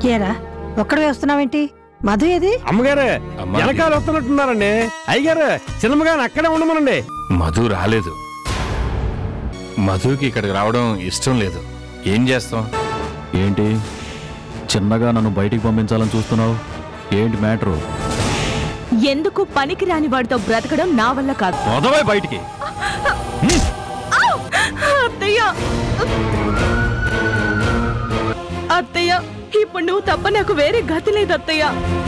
ఏరా ఒక్కడే వస్తున్నావేంటి మధు ఏది అమ్మగారే అమ్మా, వెనకాల వస్తున్నట్టున్నారండి అయ్యగారు చిన్నమ్మగారు అక్కడే ఉండమనండి మధు రాలేదు మధుకి ఇక్కడికి రావడం ఇష్టం లేదు ఏం చేస్తాం ఏంటి చిన్నగా నన్ను బయటికి పంపించాలని చూస్తున్నావు ఏంటి మ్యాటరు ఎందుకు పనికి రాని వాడితో బ్రతకడం నా వల్ల కాదు మొదవై బయటికి అత్తయ్య అత్తయ్య ఇప్పుడు నువ్వు తప్ప నాకు వేరే గతి లేదు అత్తయ్య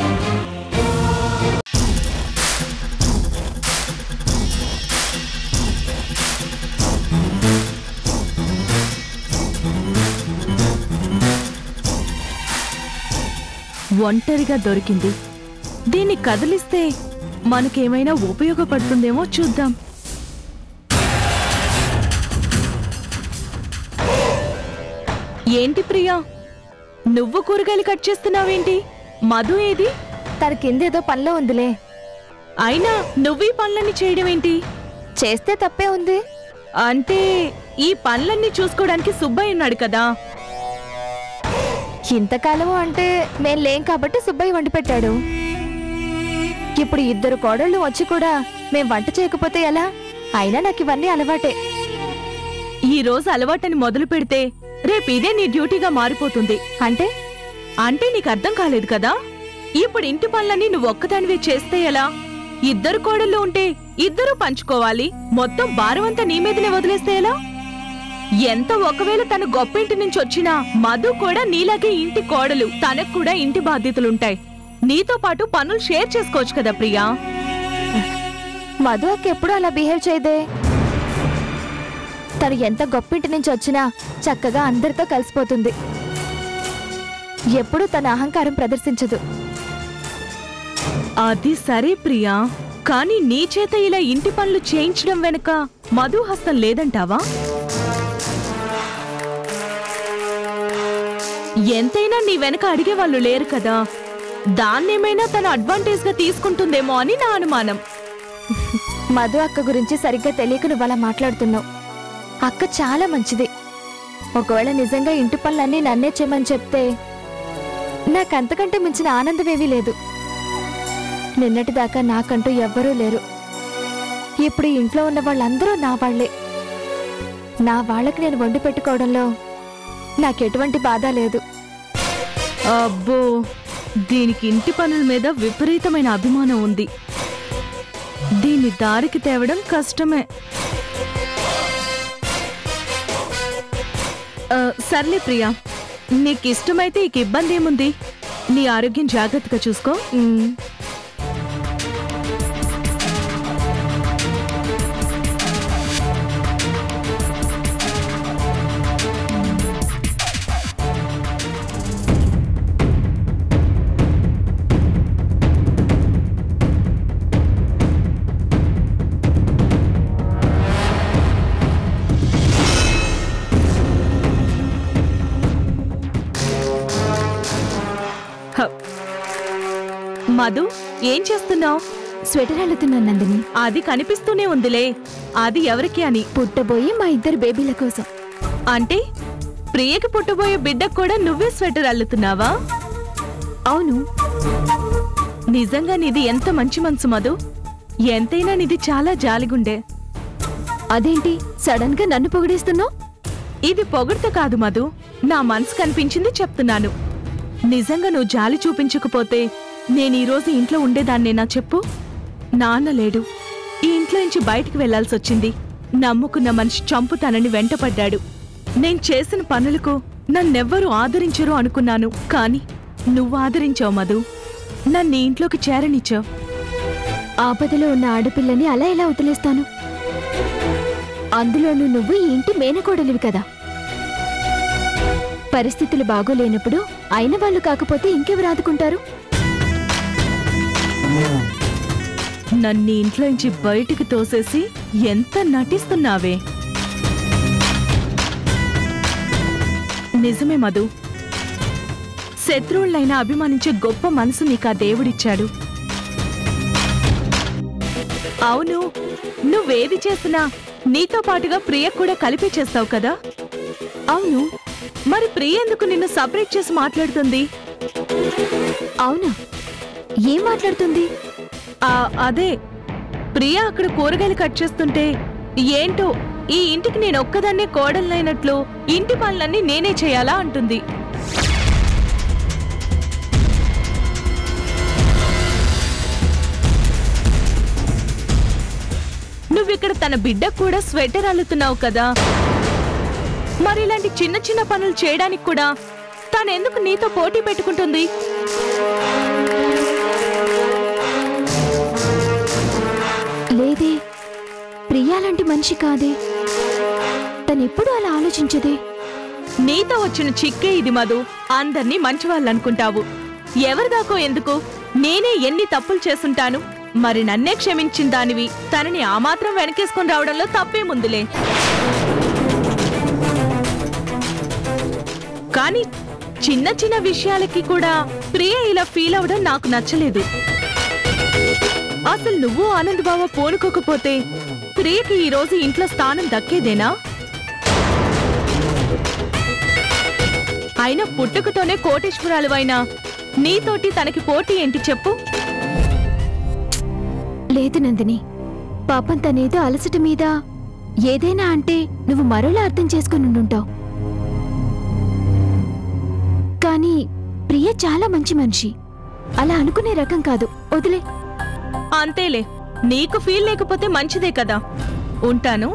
ఒంటరిగా దొరికింది దీన్ని కదిలిస్తే మనకేమైనా ఉపయోగపడుతుందేమో చూద్దాం ఏంటి ప్రియా నువ్వు కూరగాయలు కట్ చేస్తున్నావేంటి మధు ఏది తన కిందేదో పనిలో ఉందిలే అయినా నువ్వు ఈ పనులన్నీ చేయడం ఏంటి చేస్తే తప్పే ఉంది అంటే ఈ పనులన్నీ చూసుకోవడానికి సుబ్బయ్య ఉన్నాడు కదా ఇంతకాలము అంటే మేం లేం కాబట్టి సుబ్బయ్య వండి పెట్టాడు ఇప్పుడు ఇద్దరు కోడళ్ళు వచ్చి కూడా మేం వంట చేయకపోతే ఎలా అయినా నాకు ఇవన్నీ అలవాటే ఈ రోజు అలవాటని మొదలు పెడితే రేపు ఇదే నీ డ్యూటీగా మారిపోతుంది అంటే అంటే నీకు అర్థం కాలేదు కదా ఇప్పుడు ఇంటి పనులన్నీ నువ్వు ఒక్కదానివే చేస్తే ఎలా ఇద్దరు కోడళ్ళు ఉంటే ఇద్దరూ పంచుకోవాలి మొత్తం భారమంతా నీ మీదనే వదిలేస్తే ఎలా ఎంత ఒకవేళ తను గొప్పింటి నుంచి వచ్చినా మధు కూడా నీలాగే ఇంటి కోడలు తనకు కూడా ఇంటి బాధ్యతలుంటాయి నీతో పాటు పనులు షేర్ చేసుకోవచ్చు కదా ప్రియా మధు అక్క ఎప్పుడు అలా బిహేవ్ చేయదే తను ఎంత గొప్పింటి నుంచి వచ్చినా చక్కగా అందరితో కలిసిపోతుంది ఎప్పుడూ తన అహంకారం ప్రదర్శించదు అది సరే ప్రియా కానీ నీ చేత ఇలా ఇంటి పనులు చేయించడం వెనుక మధు హస్తం లేదంటావా ఎంతైనా నీ వెనక అడిగే వాళ్ళు లేరు కదా దాన్నేమైనా తన అడ్వాంటేజ్ గా తీసుకుంటుందేమో అని నా అనుమానం మధు అక్క గురించి సరిగ్గా తెలియక నువ్వు అలా మాట్లాడుతున్నావు అక్క చాలా మంచిది ఒకవేళ నిజంగా ఇంటి పనులన్నీ నన్నే చేయమని చెప్తే నాకంతకంటే మించిన ఆనందమేమీ లేదు నిన్నటిదాకా నాకంటూ ఎవ్వరూ లేరు ఇప్పుడు ఈ ఇంట్లో ఉన్న వాళ్ళందరూ నా వాళ్లే నా వాళ్ళకి నేను వండి పెట్టుకోవడంలో నాకెటువంటి బాధ లేదు అబ్బో దీనికి ఇంటి పనుల మీద విపరీతమైన అభిమానం ఉంది దీన్ని దారికి తేవడం కష్టమే ఆ, సర్లే ప్రియా నీకు ఇష్టమైతే ఇక ఇబ్బంది ఏముంది నీ ఆరోగ్యం జాగ్రత్తగా చూసుకో ఉమ్, హ. మధు ఏం చేస్తున్నావు స్వెటర్ అల్లుతున్నాను నందిని అది కనిపిస్తూనే ఉందిలే అది ఎవరికి అని పుట్టబోయి మా ఇద్దరు బేబీల కోసం అంటే ప్రియకి పుట్టబోయే బిడ్డకు కూడా నువ్వే స్వెటర్ అల్లుతున్నావా అవును నిజంగా నీది ఎంత మంచి మనసు మధు ఎంతైనా నీది చాలా జాలిగుండే అదేంటి సడన్ గా నన్ను పొగిడేస్తున్నావు ఇది పొగడ్త కాదు మధు నా మనసు కనిపించింది చెప్తున్నాను నిజంగా నువ్వు జాలి చూపించకపోతే నేను ఈ రోజు ఇంట్లో ఉండేదాన్నేనా చెప్పు నాన్న లేడు ఈ ఇంట్లో నుంచి బయటికి వెళ్లాల్సి వచ్చింది నమ్ముకున్న మనిషి చంపు తనని వెంటపడ్డాడు నేను చేసిన పనులకు నన్నెవ్వరూ ఆదరించరు అనుకున్నాను కాని నువ్వు ఆదరించావు మధు నన్ను ఈ ఇంట్లోకి చేరనిచ్చావు ఆపదలో ఉన్న ఆడపిల్లని అలా ఎలా వదిలేస్తాను అందులోనూ నువ్వు ఈ ఇంటి మేనకోడలివి కదా పరిస్థితులు బాగోలేనప్పుడు అయిన వాళ్ళు కాకపోతే ఇంకెవరు ఆదుకుంటారు నన్ను ఈ ఇంట్లో నుంచి బయటికి తోసేసి ఎంత నటిస్తున్నావే నిజమే మధు శత్రువులైనా అభిమానించే గొప్ప మనసు నీకు ఆ దేవుడిచ్చాడు అవును నువ్వేది చేసినా నీతో పాటుగా ప్రియ కూడా కలిపి చేస్తావు కదా అవును మరి ప్రియ ఎందుకు నిన్ను సపరేట్ చేసి మాట్లాడుతుంది అవునా ఏం మాట్లాడుతుంది ఆ, అదే ప్రియా అక్కడ కూరగాయలు కట్ చేస్తుంటే ఏంటో ఈ ఇంటికి నేను ఒక్కదాన్నే కోడలైనట్లు ఇంటి పనులన్నీ నేనే చేయాలా అంటుంది నువ్విక్కడ తన బిడ్డకు కూడా స్వెటర్ అల్లుతున్నావు కదా మరి ఇలాంటి చిన్న చిన్న పనులు చేయడానికి కూడా తనెందుకు నీతో పోటీ పెట్టుకుంటుంది లేదే ప్రియా లాంటి మనిషి కాదే తనెప్పుడు అలా ఆలోచించదే నీతో వచ్చిన చిక్కే ఇది మధు అందర్నీ మంచివాళ్ళనుకుంటావు ఎవరిదాకో ఎందుకు నేనే ఎన్ని తప్పులు చేసుంటాను మరి నన్నే క్షమించిన దానివి తనని ఆ మాత్రం వెనకేసుకొని రావడంలో తప్పేముందులే కానీ చిన్న చిన్న విషయాలకి కూడా ప్రియ ఇలా ఫీల్ అవడం నాకు నచ్చలేదు అసలు నువ్వు ఆనంద్ బావ పోనుకోకపోతే ప్రియకి ఈ రోజు ఇంట్లో స్థానం దక్కేదేనా అయినా పుట్టుకతోనే కోటేశ్వరాలు అయినా నీతోటి తనకి పోటీ ఏంటి చెప్పు లేదు నందిని పాపం తనేదో అలసట మీద ఏదైనా అంటే నువ్వు మరోలా అర్థం చేసుకుని ఉండుంటావు కానీ ప్రియ చాలా మంచి మనిషి అలా అనుకునే రకం కాదు వదిలే అంతేలే నీకు ఫీల్ లేకపోతే మంచిదే కదా ఉంటాను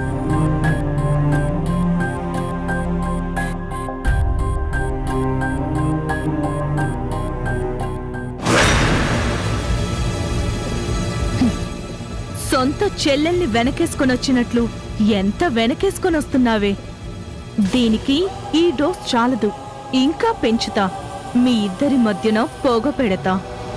సొంత చెల్లెల్ని వెనకేసుకొని వచ్చినట్లు ఎంత వెనకేసుకొని వస్తున్నావే దీనికి ఈ డోస్ చాలదు ఇంకా పెంచుతా మీ ఇద్దరి మధ్యన పోగ పెడతా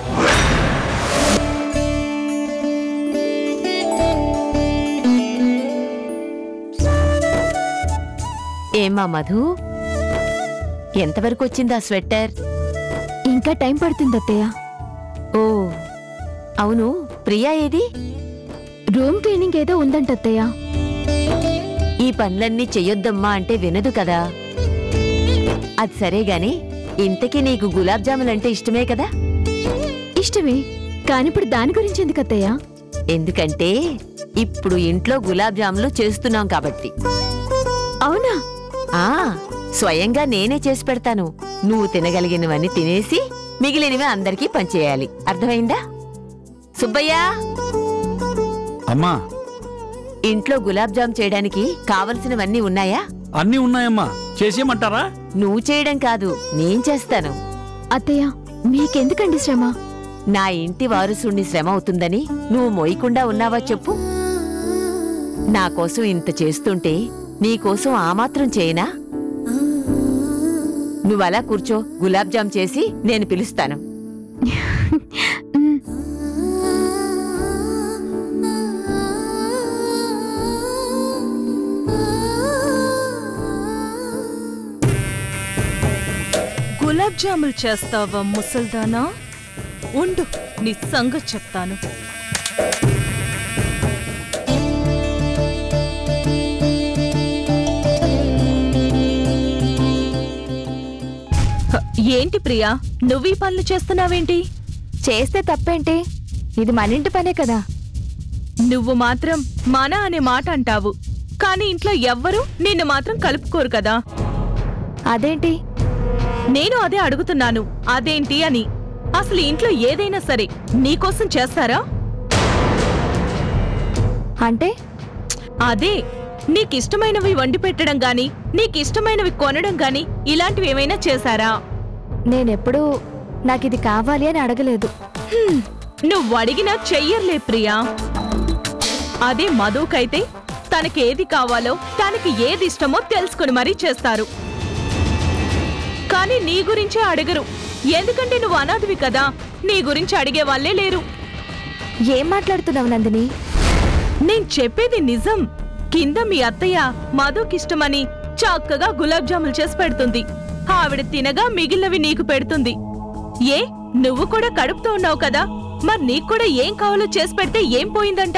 ఏమా మధు ఎంతవరకు వచ్చిందా స్వెట్టర్ ఇంకా టైం పడుతుంది అత్తయ్య ఓ అవును ప్రియా ఏది రూమ్ క్లీనింగ్ ఏదో ఉందంట అత్తయ్య ఈ పనులన్నీ చెయ్యొద్దమ్మా అంటే వినదు కదా అది సరే గాని ఇంతకీ నీకు గులాబ్ జాములంటే ఇష్టమే కదా ఇష్టమే కానిప్పుడు దాని గురించి ఎందుకు అత్తయ్య ఎందుకంటే ఇప్పుడు ఇంట్లో గులాబ్ జాములు చేస్తున్నాం కాబట్టి అవునా ఆ స్వయంగా నేనే చేసి పెడతాను నువ్వు తినగలిగినవన్నీ తినేసి మిగిలినవి అందరికీ పంచేయాలి అర్థమైందా సుబ్బయ్య అమ్మా ఇంట్లో గులాబ్ జామ్ చేయడానికి కావలసినవన్నీ ఉన్నాయా అన్నీ ఉన్నాయమ్మా చేసేయమంటారా నువ్వు చేయడం కాదు నేను చేస్తాను అత్తయ్య మీకెందుకండి శ్రమ నా ఇంటి వారసుణ్ణి శ్రమ అవుతుందని నువ్వు మోయకుండా ఉన్నావా చెప్పు నా కోసం ఇంత చేస్తుంటే నీకోసం ఆ మాత్రం చేయనా నువ్వలా కూర్చో గులాబ్ జామ్ చేసి నేను పిలుస్తాను మ్, గులాబ్ జాములు చేస్తావా ముసల్దానా ఉండు నీ సంగతి చెప్తాను హ, ఏంటి ప్రియా నువ్వు ఈ పనులు చేస్తున్నావేంటి చేస్తే తప్పేంటి ఇది మన ఇంటి పనే కదా నువ్వు మాత్రం మన అనే మాట అంటావు కానీ ఇంట్లో ఎవ్వరూ నిన్ను మాత్రం కలుపుకోరు కదా అదేంటి నేను అదే అడుగుతున్నాను అదేంటి అని అసలు ఇంట్లో ఏదైనా సరే నీకోసం చేస్తారా అంటే అదే నీకిష్టమైనవి వండి పెట్టడం గాని నీకిష్టమైనవి కొనడం గాని ఇలాంటివి ఏమైనా చేశారా నేనెప్పుడూ నాకిది కావాలి అని అడగలేదు హ్మ్, నువ్వు అడిగినా చెయ్యర్లే ప్రియా అదే మధుకైతే తనకేది కావాలో తనకి ఏది ఇష్టమో తెలుసుకుని మరీ చేస్తారు కానీ నీ గురించే అడగరు ఎందుకంటే నువ్వు అనాథవి కదా నీ గురించి అడిగే వాళ్ళే లేరు ఏం మాట్లాడుతున్నావు నందిని నేను చెప్పేది నిజం కింద మీ అత్తయ్య మధుకిష్టమని చక్కగా గులాబ్ జాములు చేసి పెడుతుంది ఆవిడ తినగా మిగిలినవి నీకు పెడుతుంది ఏ నువ్వు కూడా కడుపుతో ఉన్నావు కదా మరి నీకు కూడా ఏం కావాలో చేసి పెడితే ఏం పోయిందంట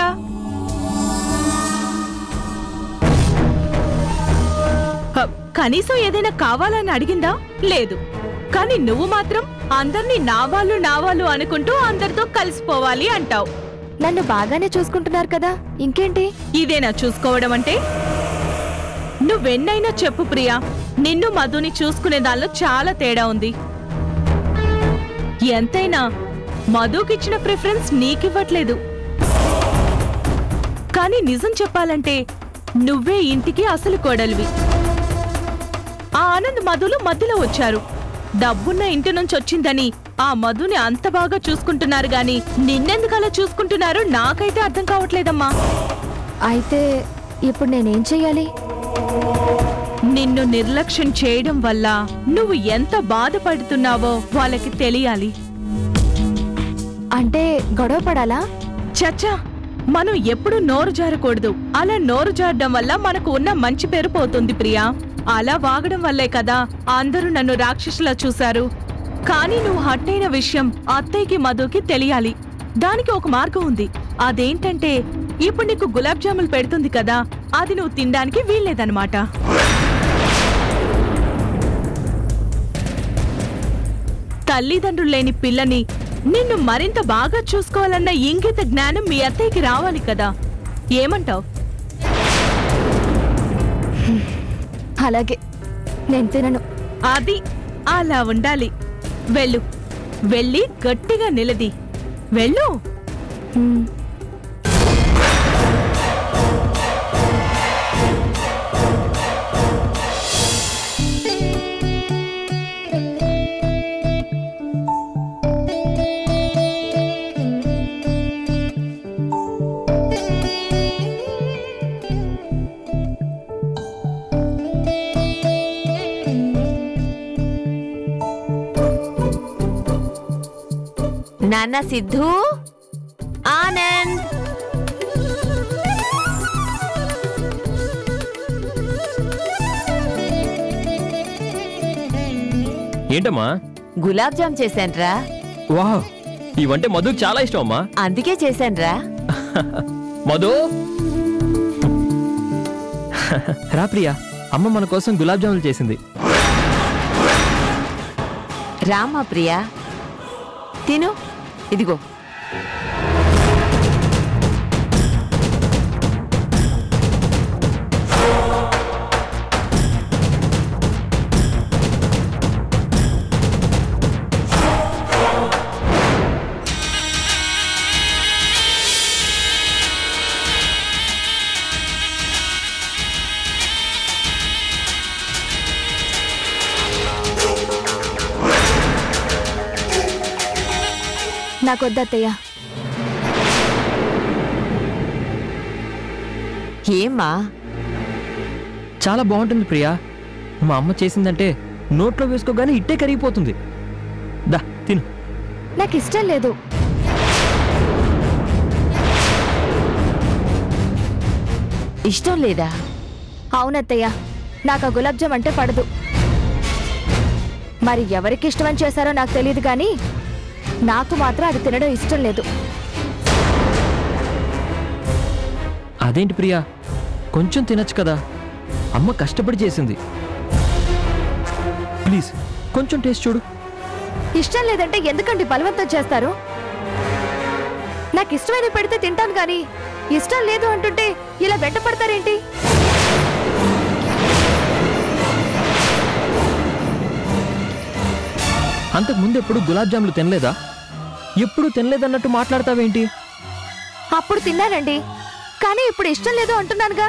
హ, కనీసం ఏదైనా కావాలని అడిగిందా లేదు కానీ నువ్వు మాత్రం అందర్నీ నా వాళ్ళు నా వాళ్ళు అనుకుంటూ అందరితో కలిసిపోవాలి అంటావు నన్ను బాగానే చూసుకుంటున్నారు కదా ఇంకేంటి ఇదేనా చూసుకోవడం అంటే నువ్వెన్నైనా చెప్పు ప్రియా నిన్ను మధుని చూసుకునే దానిలో చాలా తేడా ఉంది ఎంతైనా మధుకిచ్చిన ప్రిఫరెన్స్ నీకివ్వట్లేదు కానీ నిజం చెప్పాలంటే నువ్వే ఇంటికి అసలు కోడలివి ఆ ఆనంద్ మధులు మధ్యలో వచ్చారు డబ్బున్న ఇంటి నుంచి వచ్చిందని ఆ మధుని అంత బాగా చూసుకుంటున్నారు గాని నిన్నెందుకు అలా చూసుకుంటున్నారో నాకైతే అర్థం కావట్లేదమ్మా అయితే ఇప్పుడు నేనేం చెయ్యాలి నిన్ను నిర్లక్ష్యం చేయడం వల్ల నువ్వు ఎంత బాధపడుతున్నావో వాళ్ళకి తెలియాలి అంటే గొడవ పడాలా చచ్చా మనం ఎప్పుడు నోరు జారకూడదు అలా నోరు జారడం వల్ల మనకు ఉన్న మంచి పేరు పోతుంది ప్రియా అలా వాగడం వల్లే కదా అందరూ నన్ను రాక్షసులా చూశారు కానీ నువ్వు హట్టైన విషయం అత్తయ్యకి మధుకి తెలియాలి దానికి ఒక మార్గం ఉంది అదేంటంటే ఇప్పుడు నీకు గులాబ్ జాములు పెడుతుంది కదా అది నువ్వు తినడానికి వీల్లేదన్నమాట తల్లిదండ్రులు లేని పిల్లని నిన్ను మరింత బాగా చూసుకోవాలన్న ఇంగిత జ్ఞానం మీ అత్తయ్యకి రావాలి కదా ఏమంటావ్ అలాగే నేను తినను అది అలా ఉండాలి వెళ్ళు వెళ్ళి గట్టిగా నిలది వెళ్ళు మ్మ్. నాన్న సిద్ధు ఆనంద్ ఏంటమ్మా గులాబ్ జామ్ చేశాన్రా వావ్ ఇవంటే మధుకు చాలా ఇష్టం అమ్మా అందుకే చేశాన్రా మధు రా ప్రియా అమ్మ మన కోసం గులాబ్ జాములు చేసింది రామా ప్రియా తిను ఇదిగో నాకొద్దత్తయ్య ఏమ్మా చాలా బాగుంటుంది ప్రియా మా అమ్మ చేసిందంటే నోట్లో వేసుకోగానే ఇట్టే కరిగిపోతుంది దా తిను నాకు ఇష్టం లేదు ఇష్టం లేదా అవునత్తయ్య నాకు ఆ గులాబ్ జామ్ అంటే పడదు మరి ఎవరికి ఇష్టమని చేశారో నాకు తెలియదు కానీ నాకు మాత్రం అది తినడం ఇష్టం లేదు అదేంటి ప్రియా కొంచెం తినచ్చు కదా అమ్మ కష్టపడి చేసింది ప్లీజ్ కొంచెం టేస్ట్ చూడు ఇష్టం లేదంటే ఎందుకండి బలవంతం చేస్తారు నాకు ఇష్టమైన పెడితే తింటాను కానీ ఇష్టం లేదు అంటుంటే ఇలా వెంట పడతారేంటి అంతకు ముందు ఎప్పుడు గులాబ్ జాములు తినలేదా ఎప్పుడు తినలేదన్నట్టు మాట్లాడతావేంటి అప్పుడు తిన్నానండి కానీ ఇప్పుడు ఇష్టం లేదు అంటున్నానుగా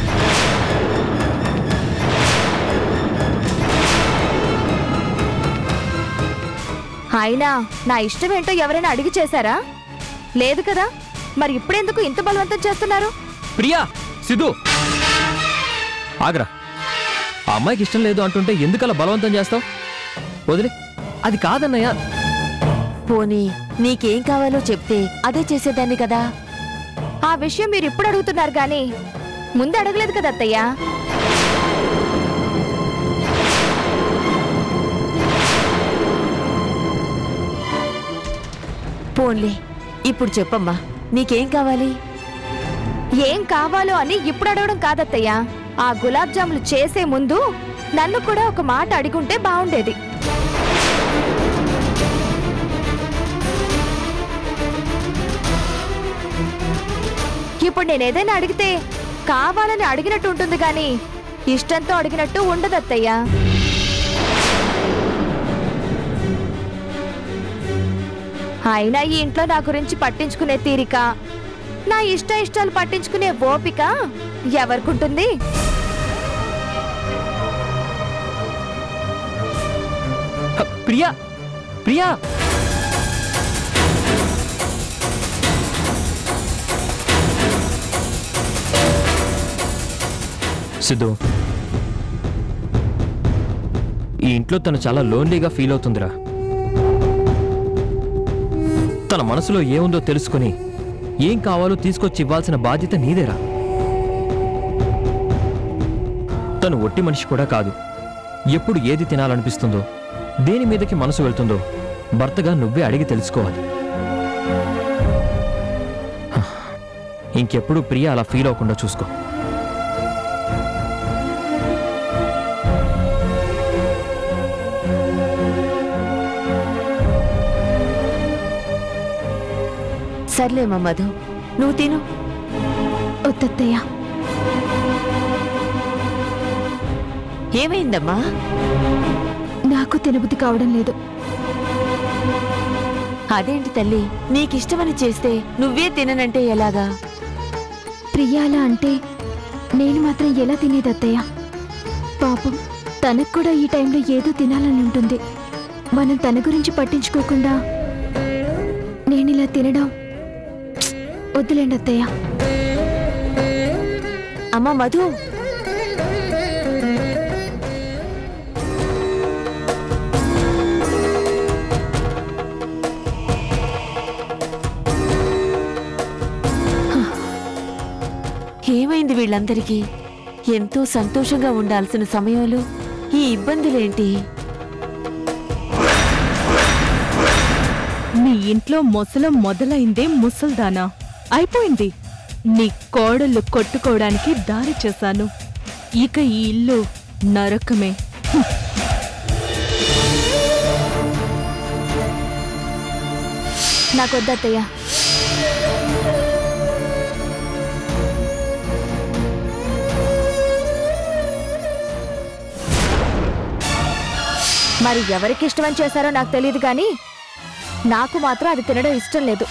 అయినా నా ఇష్టం ఏంటో ఎవరైనా అడిగి చేశారా లేదు కదా మరి ఇప్పుడెందుకు ఇంత బలవంతం చేస్తున్నారు ప్రియా సిద్ధు ఆగ్రా ఆ అమ్మాయికి ఇష్టం లేదు అంటుంటే ఎందుకలా బలవంతం చేస్తావు వదిలే అది కాదన్నయ్య పోనీ నీకేం కావాలో చెప్తే అదే చేసేదాన్ని కదా ఆ విషయం మీరు ఇప్పుడు అడుగుతున్నారు కానీ ముందు అడగలేదు కదా అత్తయ్య పోన్లే ఇప్పుడు చెప్పమ్మా నీకేం కావాలి ఏం కావాలో అని ఇప్పుడు అడగడం కాదత్తయ్య ఆ గులాబ్ జాములు చేసే ముందు నన్ను కూడా ఒక మాట అడిగుంటే బాగుండేది ఇప్పుడు నేనేదైనా అడిగితే కావాలని అడిగినట్టు ఉంటుంది కానీ ఇష్టంతో అడిగినట్టు ఉండదు అత్తయ్య అయినా ఈ ఇంట్లో నా గురించి పట్టించుకునే తీరిక నా ఇష్ట ఇష్టాలు పట్టించుకునే ఓపిక ఎవరికుంటుంది హ, ప్రియా ప్రియా సిద్ధు ఈ ఇంట్లో తను చాలా లోన్లీగా ఫీల్ అవుతుందిరా తన మనసులో ఏముందో తెలుసుకొని ఏం కావాలో తీసుకొచ్చి ఇవ్వాల్సిన బాధ్యత నీదేరా తను ఒట్టి మనిషి కూడా కాదు ఎప్పుడు ఏది తినాలనిపిస్తుందో దేని మీదకి మనసు వెళ్తుందో భర్తగా నువ్వే అడిగి తెలుసుకోవాలి హ, ఇంకెప్పుడు ప్రియ అలా ఫీల్ అవ్వకుండా చూసుకో సర్లేమా మధు నువ్వు తిను వద్దత్తయ్య ఏమైందమ్మా నాకు తినబుద్ధి కావడం లేదు అదేంటి తల్లి నీకిష్టమని చేస్తే నువ్వే తిననంటే ఎలాగా ప్రియాల అంటే నేను మాత్రం ఎలా తినేది అత్తయ్య పాపం తనకు కూడా ఈ టైంలో ఏదో తినాలని ఉంటుంది మనం తన గురించి పట్టించుకోకుండా నేను ఇలా తినడం ప్చ్! వద్దులేండి అత్తయ్య అమ్మా మధు ఏమైంది వీళ్ళందరికీ ఎంతో సంతోషంగా ఉండాల్సిన సమయంలో ఈ ఇబ్బందులేంటి నీ ఇంట్లో మొసలం మొదలైందే ముసల్దానా అయిపోయింది నీ కోడళ్ళు కొట్టుకోవడానికి దారి చేశాను ఇక ఈ ఇల్లు నరకమే నాకు వద్దత్తయ్య మరి ఎవరికి ఇష్టమని చేశారో నాకు తెలియదు కానీ నాకు మాత్రం అది తినడం ఇష్టం లేదు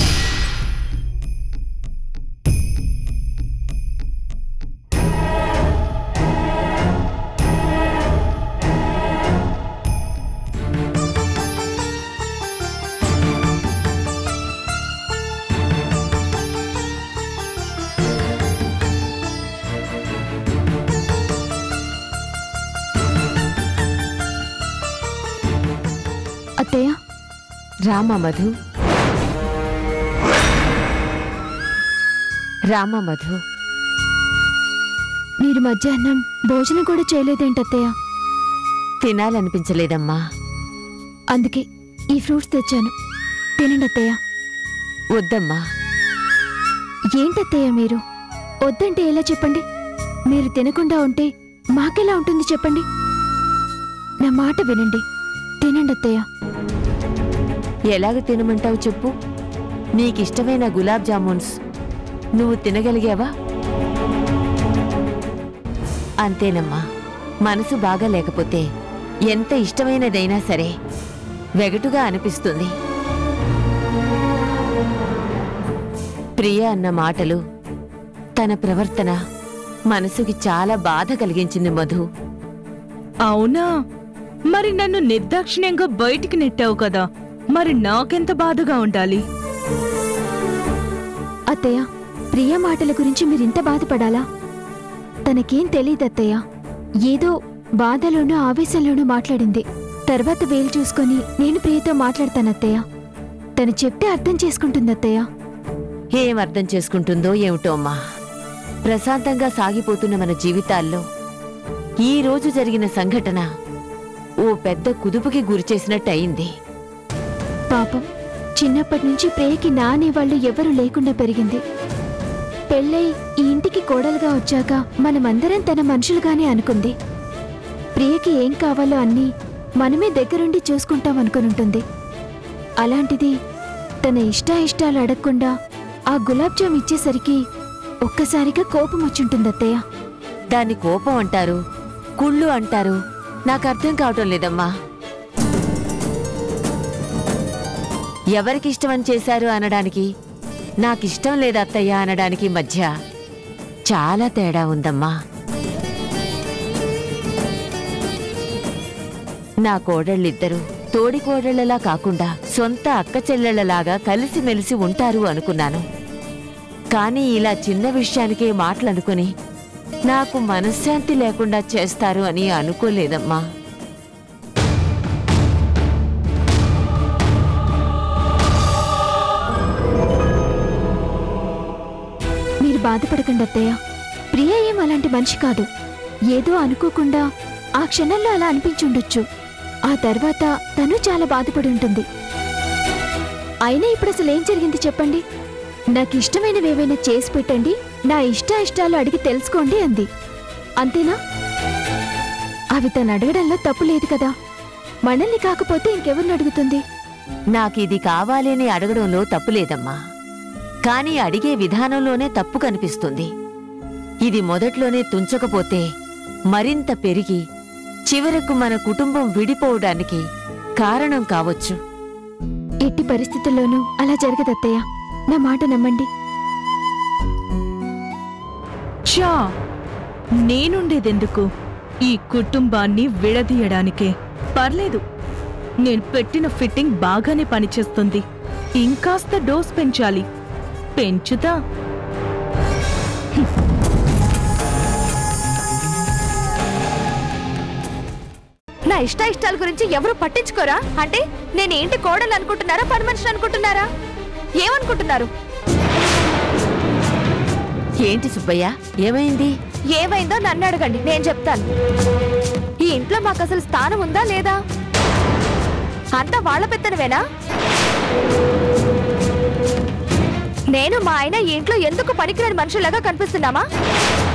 అత్తయ్య రామా మధు రామా మధు మీరు మధ్యాహ్నం భోజనం కూడా చేయలేదేంటి అత్తయ్య తినాలనిపించలేదమ్మా అందుకే ఈ ఫ్రూట్స్ తెచ్చాను తినండి అత్తయ్య వద్దమ్మా ఏంటత్తయ్య మీరు వద్దంటే ఎలా చెప్పండి మీరు తినకుండా ఉంటే మాకెలా ఉంటుంది చెప్పండి నా మాట వినండి తినండి అత్తయ్య ఎలాగ తినమంటావు చెప్పు నీకిష్టమైన గులాబ్ జామున్స్ నువ్వు తినగలిగావా అంతేనమ్మా మనసు బాగా లేకపోతే ఎంత ఇష్టమైనదైనా సరే వెగటుగా అనిపిస్తుంది ప్రియ అన్న మాటలు తన ప్రవర్తన మనసుకి చాలా బాధ కలిగించింది మధు అవునా మరి నన్ను నిర్దాక్షిణ్యంగా బయటికి నెట్టావు కదా మరి నాకెంత బాధగా ఉండాలి అత్తయ్య ప్రియ మాటల గురించి మీరింత బాధపడాలా తనకేం తెలియదు అత్తయ్య ఏదో బాధలోనూ ఆవేశంలోనూ మాట్లాడింది తర్వాత వేలు చూసుకొని నేను ప్రియతో మాట్లాడతాను అత్తయ్య తను చెప్తే అర్థం చేసుకుంటుంది అత్తయ్య ఏం అర్థం చేసుకుంటుందో ఏమిటో అమ్మా ప్రశాంతంగా సాగిపోతున్న మన జీవితాల్లో ఈ రోజు జరిగిన సంఘటన ఓ పెద్ద కుదుపుకి గురిచేసినట్టు అయింది పాపం చిన్నప్పటి నుంచి ప్రియకి నా అనేవాళ్ళు ఎవరూ లేకుండా పెరిగింది పెళ్ళై ఈ ఇంటికి కోడలుగా వచ్చాక మనమందరం తన మనుషులుగానే అనుకుంది ప్రియకి ఏం కావాలో అన్నీ మనమే దగ్గరుండి చూసుకుంటాం అనుకునుంటుంది అలాంటిది తన ఇష్టాయిష్టాలు అడగకుండా ఆ గులాబ్ జామ్ ఇచ్చేసరికి ఒక్కసారిగా కోపం వచ్చుంటుంది అత్తయ్య దాన్ని కోపం అంటారు కుళ్ళు అంటారు నాకు అర్థం కావటం లేదమ్మా ఎవరికిష్టమని చేశారు అనడానికి నాకిష్టం లేదు అత్తయ్య అనడానికి మధ్య చాలా తేడా ఉందమ్మా నా కోడళ్ళిద్దరూ తోడి కోడళ్ళలా కాకుండా సొంత అక్క చెల్లెళ్ళలాగా కలిసిమెలిసి ఉంటారు అనుకున్నాను కానీ ఇలా చిన్న విషయానికే మాటలనుకుని నాకు మనశ్శాంతి లేకుండా చేస్తారు అని అనుకోలేదమ్మా మీరు బాధపడకండి అత్తయ్య ప్రియ ఏం అలాంటి మనిషి కాదు ఏదో అనుకోకుండా ఆ క్షణంలో అలా అనిపించుండొచ్చు ఆ తర్వాత తను చాలా బాధపడి ఉంటుంది అయినా ఇప్పుడు అసలు ఏం జరిగింది చెప్పండి నాకు ఇష్టమైనవి ఏవైనా చేసి పెట్టండి నా ఇష్ట ఇష్టాలు అడిగి తెలుసుకోండి అంది అంతేనా అవి తను అడగడంలో తప్పు లేదు కదా మనల్ని కాకపోతే ఇంకెవరిని అడుగుతుంది నాకిది కావాలి అని అడగడంలో తప్పులేదమ్మా కానీ అడిగే విధానంలోనే తప్పు కనిపిస్తుంది ఇది మొదట్లోనే తుంచకపోతే మరింత పెరిగి చివరకు మన కుటుంబం విడిపోవడానికి కారణం కావచ్చు ఎట్టి పరిస్థితుల్లోనూ అలా జరగదత్తయ్య నా మాట నమ్మండి చా నేనుండేదెందుకు ఈ కుటుంబాన్ని విడదీయడానికే పర్లేదు నేను పెట్టిన ఫిట్టింగ్ బాగానే పనిచేస్తుంది ఇంకాస్త డోస్ పెంచాలి పెంచుతా నా ఇష్ట ఇష్టాల గురించి ఎవరు పట్టించుకోరా అంటే నేను ఏంటి కోడలు అనుకుంటున్నారా పని మనిషి అనుకుంటున్నారా ఏమనుకుంటున్నారు ఏంటి సుబ్బయ్య ఏమైంది ఏమైందో నన్ను అడగండి నేను చెప్తాను ఈ ఇంట్లో మాకు అసలు స్థానం ఉందా లేదా అంతా వాళ్ళ పెత్తనవేనా నేను మా ఆయన ఈ ఇంట్లో ఎందుకు పనికిరాని మనుషులాగా కనిపిస్తున్నామా